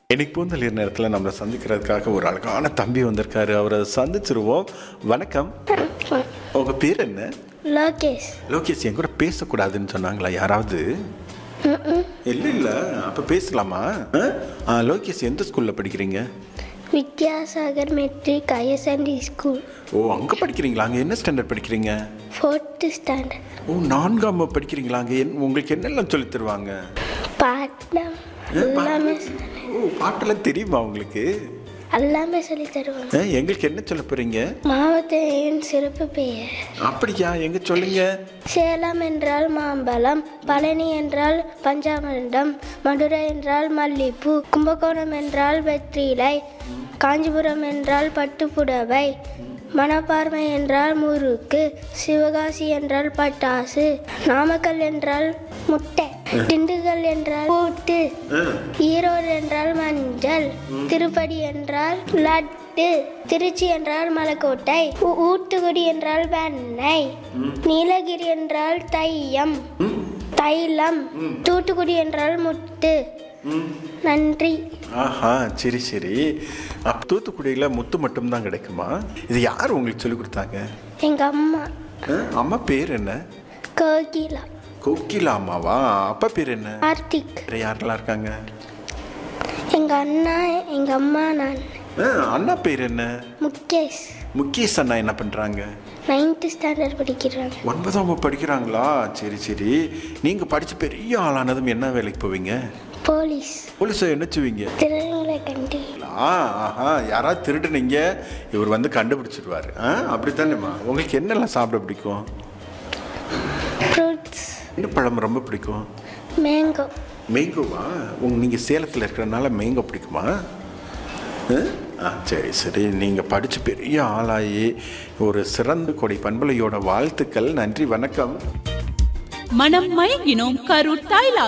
இன்னைக்கு பூந்தளிர் நேரத்தில் நம்மளை சந்திக்கிறதுக்காக ஒரு அழகான தம்பி வந்திருக்காரு அவரை சந்திச்சிருவோம் வணக்கம் உங்க பேர் என்ன லோகேஷ் லோகேஷ் என் கூட பேசக்கூடாதுன்னு சொன்னாங்களா யாராவது இல்லை இல்லை அப்போ பேசலாமா ஆ? ஆ, லோகேஷ் எந்த ஸ்கூலில் படிக்கிறீங்க வித்யாசாகர் மெட்ரிக் ஐஎஸ்என்டி ஸ்கூல் ஓ அங்கே படிக்கிறீங்களா அங்கே என்ன ஸ்டாண்டர்ட் படிக்கிறீங்க ஃபோர்த்து ஸ்டாண்டர்ட் ஓ நான்காம் வகுப்பு படிக்கிறீங்களா அங்கே என் உங்களுக்கு என்னெல்லாம் சொல்லித் தருவாங்க பாட்டம் ஏ, எல்லாமே பாட்டு- ஓ பாட்டெல்லாம் தெரியுமா உங்களுக்கு எல்லாமே சொல்லி தருவாங்க ஆ, எங்களுக்கு என்ன சொல்ல போறீங்க மாவட்டத்தின் சிறப்பு பெயர் அப்படியா எங்க சொல்லுங்க சேலம் என்றால் மாம்பழம் பழனி என்றால் பஞ்சாமிர்தம் மதுரை என்றால் மல்லிப்பூ கும்பகோணம் என்றால் வெற்றிலை காஞ்சிபுரம் என்றால் பட்டுப்புடவை மணப்பார்மை என்றால் முறுக்கு சிவகாசி என்றால் பட்டாசு நாமக்கல் என்றால் முட்டை திண்டுக்கல் என்றால் பூட்டு ஈரோடு என்றால் மஞ்சள் திருப்பதி என்றால் லட்டு திருச்சி என்றால் மலைக்கோட்டை ஊ- ஊத்துக்குடி என்றால் வெண்ணெய் நீலகிரி என்றால் தையம் தைலம் தூத்துக்குடி என்றால் முத்து நன்றி ஆஹா சரி சரி அப்ப தூத்துக்குடியில் முத்து மட்டும்தான் கிடைக்குமா இது யார் உங்களுக்கு சொல்லி கொடுத்தாங்க எங்க அம்மா ஆ, அம்மா பேர் என்ன கோகிலா கோகிலா அம்மாவா அப்பா பேர் என்ன கார்த்திக் வேற யாரெல்லாம் இருக்காங்க எங்க அண்ணா எங்க அம்மா நான் ஆ, அண்ணா பேர் என்ன முகேஷ் முகேஷ் அண்ணா என்ன பண்றாங்க நைன்த்து ஸ்டாண்டர்ட் படிக்கிறாங்க ஒன்பதாம் வகுப்பு படிக்கிறாங்களா சரி சரி நீங்க படிச்சு பெரிய ஆளானதும் என்ன வேலைக்கு போவீங்க போலீஸ் போலீஸை என்ன செய்வீங்க திருநங்களை கண்டி ஆ ஆஹா யாராவது திருடுனீங்க இவர் வந்து கண்டுபிடிச்சிடுவாரு ஆ அப்படித்தானேம்மா உங்களுக்கு என்னெல்லாம் சாப்பிட பிடிக்கும் ஃப்ரூட்ஸ் என்ன பழம் ரொம்ப பிடிக்கும் மேங்கோ மேங்கோவா உங்க நீங்கள் சேலத்தில் இருக்கிறனால மேங்கோ பிடிக்குமா ஆ? ஆ சரி சரி நீங்கள் படித்து பெரிய ஆளாகி ஒரு சிறந்த கொடை பண்பலையோட வாழ்த்துக்கள் நன்றி வணக்கம் மனம் மயங்கினோம் கரூர் தாய்லா